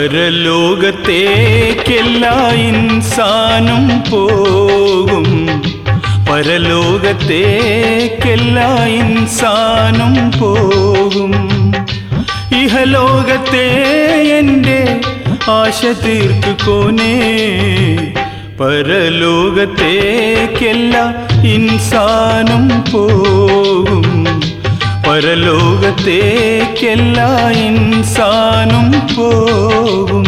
പരലോകത്തേക്കെല്ലാ ഇൻസാനും പോകും പരലോകത്തേക്കെല്ലാ ഇൻസാനും പോകും ഇഹലോകത്തെ എൻ്റെ ആശ തീർക്കുകൊനേ പരലോകത്തേക്കെല്ലാ ഇൻസാനും പോകും പരലോകത്തേക്കെല്ലാ ഇൻസാനും പോകും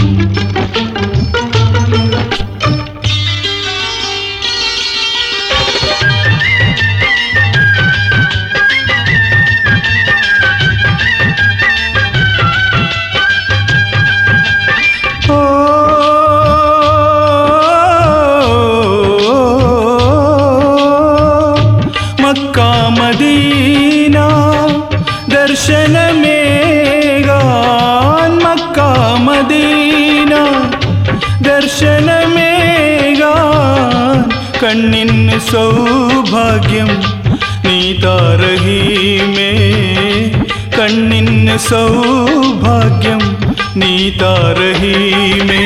ഓ മക്കാമദീന ദർശനമേകാൻ മക്കാമദീന ദർശനമേകാൻ കണ്ണിന് സൗഭാഗ്യം നീ താരഹീമേ കണ്ണിന് സൗഭാഗ്യം നീ താരഹീമേ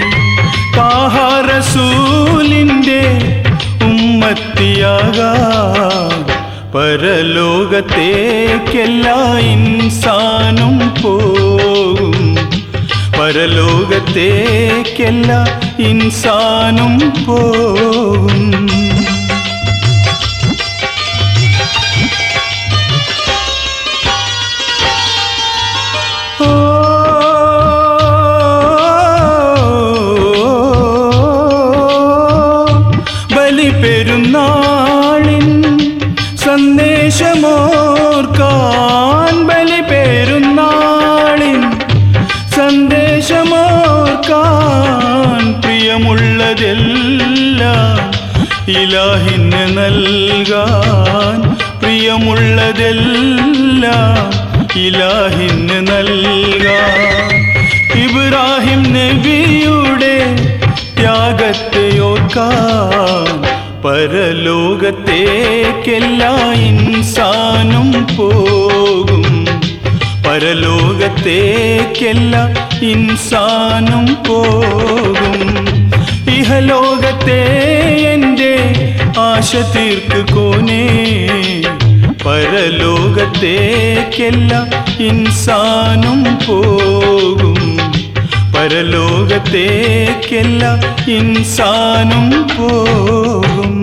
താഹാരസൂലിൻ്റെ ഉമ്മത്തിയാകാൻ പരലോകത്തേക്കെല്ലാ ഇൻസാനും പോകും പരലോകത്തേക്കെല്ലാ ഇൻസാനും പോകും ഓ ബലി പെരുന്നാളിൻ സന്ദേശമോർക്കാൻ ബലി പെരുന്നാളിൻ സന്ദേശമോർക്കാൻ പ്രിയമുള്ളതെല്ലാം ഇലാഹിന് നൽകാൻ പ്രിയമുള്ളതെല്ലാം ഇലാഹിന് നൽകാൻ ഇബ്രാഹിം നബിയുടെ ത്യാഗത്തെ ഓർക്കാൻ പരലോകത്തേക്കെല്ലാ ഇൻസാനും പോകും പരലോകത്തേക്കെല്ലാ ഇൻസാനും പോകും ഇഹലോകത്തെ എൻ്റെ ആശ തീർക്കുകൊനേ പരലോകത്തേക്കെല്ലാ ഇൻസാനും പോകും പരലോകത്തേക്കെല്ലാ ഇൻസാനും പോകും